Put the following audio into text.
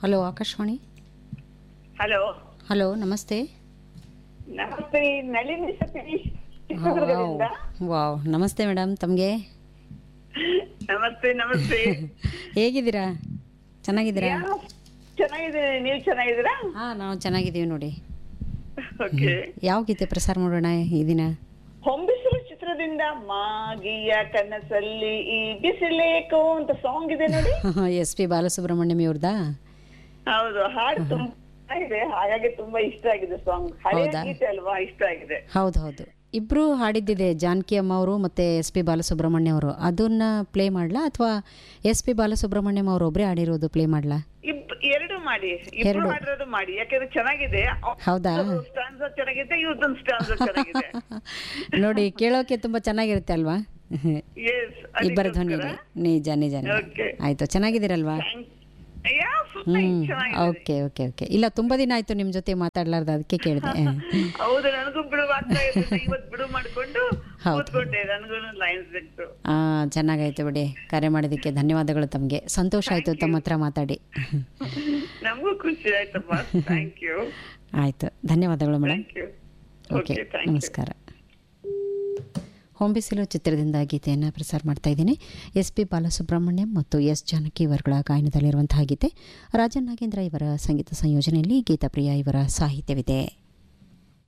Hello Akashvani hello hello ನಮಸ್ತೆ ನಮಸ್ತೆ ನಳಿನಿ ಸತೀಶ್ ಚಿತ್ರದುರ್ಗದಿಂದ ವಾವ್ ನಮಸ್ತೆ ಮೇಡಮ್ ತಮಗೆ ನಮಸ್ತೆ ನಮಸ್ತೆ ಹೇಗಿದ್ದೀರಾ ಚೆನ್ನಾಗಿದ್ದೀರಾ ಯಾ- ಚೆನ್ನಾಗಿದ್ದೀನಿ ನೀವು ಚೆನ್ನಾಗಿದ್ದೀರಾ ಹಾಂ ನಾವು ಚೆನ್ನಾಗಿದ್ದೀವಿ ನೋಡಿ ಓಕೆ ಯಾವ ಗೀತೆ ಪ್ರಸಾರ ಮಾಡೋಣ ಈ ದಿನ ಹೊಂಬಿಸಿಲು ಚಿತ್ರದಿಂದ ಮಾಗಿಯ ಕನಸಲ್ಲಿ ಈ ಬಿಸಿಲೇಕೋ ಅಂತ ಸಾಂಗ್ ಇದೆ ನೋಡಿ ಎಸ್ ಪಿ ಬಾಲಸುಬ್ರಹ್ಮಣ್ಯಂ ಇವ್ರದಾ ಹೌದು ಹಾಡು ತುಂಬಾ ಇದೆ ಹಾಗಾಗಿ ತುಂಬಾ ಇಷ್ಟ ಆಗಿದೆ ಸಾಂಗ್ ಹಳೆಯ ಹೌದಾ? ಗೀತೆ ಅಲ್ವಾ ಇಷ್ಟ ಆಗಿದೆ ಹೌದು ಹೌದು ಇಬ್ರು ಹಾಡಿದ್ದಿದೆ ಜಾನಕಿ ಅಮ್ಮ ಅವರು ಮತ್ತು ಎಸ್ ಪಿ ಬಾಲಸುಬ್ರಹ್ಮಣ್ಯ ಅವರು ಅದನ್ನ ಪ್ಲೇ ಮಾಡ್ಲಾ ಅಥವಾ ಎಸ್ ಪಿ ಬಾಲಸುಬ್ರಹ್ಮಣ್ಯಂ ಅವರು ಒಬ್ಬರೇ ಹಾಡಿರೋದು ಪ್ಲೇ ಮಾಡ್ಲಾ ಇಬ್ ಎರಡು ಮಾಡಿ ಇಬ್ರು ಎರಡು. ಮಾಡಿರೋದು ಮಾಡಿ ಯಾಕಂದ್ರೆ ಚೆನ್ನಾಗಿದೆ ಹೌದಾ ಸ್ಟಾನ್ಸ ಚೆನ್ನಾಗಿದೆ ಇವ್ರದೊಂದು ಸ್ಟಾನ್ಸ ಚೆನ್ನಾಗಿದೆ ನೋಡಿ ಕೇಳೋಕೆ ತುಂಬ ಚೆನ್ನಾಗಿರುತ್ತೆ ಅಲ್ವಾ ಎಸ್ ಇಬ್ಬರ ಧ್ವನಿಲಿ ನಿಜ ನಿಜ ನಿಜ. Okay. ಆಯ್ತು ಚೆನ್ನಾಗಿದ್ದೀರಲ್ವಾ ಹ್ಮ್ ಓಕೆ ಓಕೆ ಓಕೆ ಇಲ್ಲ ತುಂಬಾ ದಿನ ಆಯ್ತು ನಿಮ್ ಜೊತೆ ಮಾತಾಡ್ಲಾರ್ದ ಅದಕ್ಕೆ ಕೇಳಿದೆ ಹೌದು ನನಗೂ ಬಿಡು ಆಗ್ತಾ ಇರ್ತದೆ ಇವತ್ತು ಬಿಡು ಮಾಡ್ಕೊಂಡು ಹೌದು. ಕೂತ್ಕೊಂಡೆ ನನಗೂ ಲೈನ್ಸ್ ಸಿಕ್ತು ಆ ಚೆನ್ನಾಗಾಯ್ತು ಬಿಡಿ ಕರೆ ಮಾಡೋದಕ್ಕೆ ಧನ್ಯವಾದಗಳು ತಮಗೆ ಸಂತೋಷ ಆಯ್ತು ತಮ್ಮ ಹತ್ರ ಮಾತಾಡಿ ನಮಗೂ ಖುಷಿ ಆಯ್ತಮ್ಮ ಥ್ಯಾಂಕ್ ಯು ಆಯ್ತು ಧನ್ಯವಾದಗಳು madam thank you okay okay thank you ನಮಸ್ಕಾರ ಹೊಂಬಿಸಿಲು ಚಿತ್ರದಿಂದ ಗೀತೆಯನ್ನು ಪ್ರಸಾರ ಮಾಡ್ತಾ ಇದ್ದೀನಿ ಎಸ್ ಪಿ ಬಾಲಸುಬ್ರಹ್ಮಣ್ಯಂ ಮತ್ತು ಎಸ್ ಜಾನಕಿ ಇವರುಗಳ ಗಾಯನದಲ್ಲಿರುವಂತಹ ಗೀತೆ ರಾಜನ್ ನಾಗೇಂದ್ರ ಇವರ ಸಂಗೀತ ಸಂಯೋಜನೆಯಲ್ಲಿ ಗೀತಾಪ್ರಿಯ ಇವರ ಸಾಹಿತ್ಯವಿದೆ